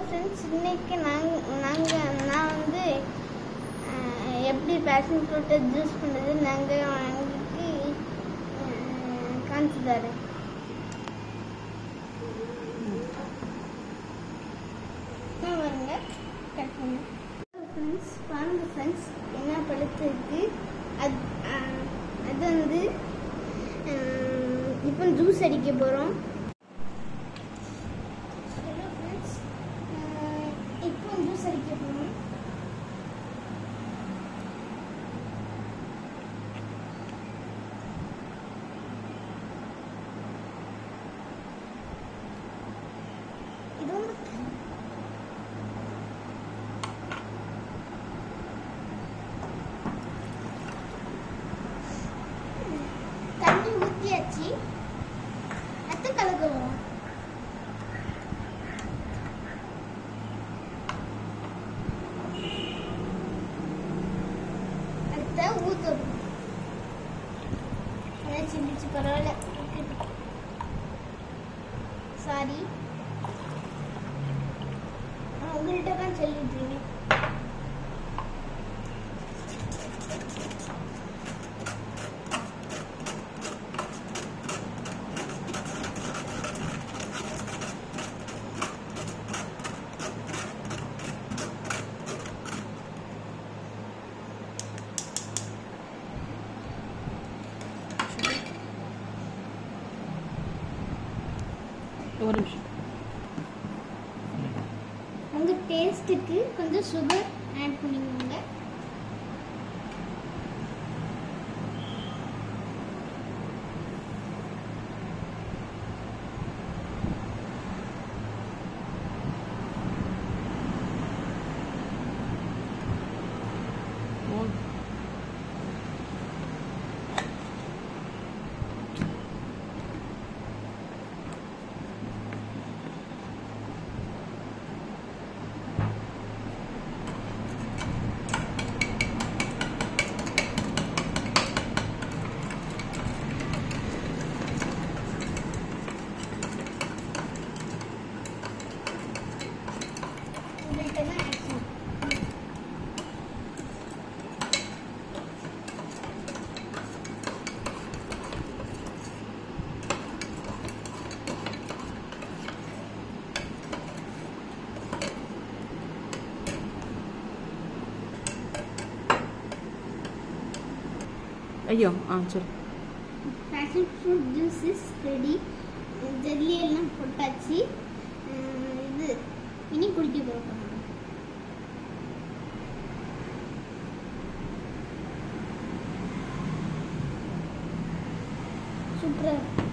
Friends இன்னைக்கு நாங்கள் நாங்கள் நான் வந்து அஹ், எப்படி பேஷன் ஃப்ரூட்டை ஜூஸ் பண்ணுறது நாங்கள் வாங்கிக்கு அஹ், காமிச்சு தரேன் நான் வருங்க கட் பண்ணு ஃப்ரெண்ட்ஸ் பாருங்க ஃப்ரெண்ட்ஸ் என்ன பழுத்து இருக்கு அது அஹ், அது வந்து அஹ், இப்போ ஜூஸ் அடிக்க போகிறோம் ஹலோ ஃப்ரெண்ட்ஸ் இப்போ ஜூஸ் அடிக்க போகிறோம் இது வந்து தண்ணி ஊற்றியாச்சு அடுத்து கலக்குவோம் அடுத்த ஊற்றணும் சிந்திச்சு பரவாயில்ல சாரி உங்கள்கிட்ட தான் சொல்லிட்டு இருக்கேன் ஒரு நிமிஷம் உங்க டேஸ்ட்டுக்கு கொஞ்சம் சுகர் ஆட் பண்ணிக்கோங்க போதும். உங்கள்கிட்ட தான் ஆக்ஷன் ஐயோ ஆ சரி passion fruit juice is ready jelly எல்லாம் போட்டாச்சு அஹ் இது இனி குடிக்க போகிறோம் சூப்பராக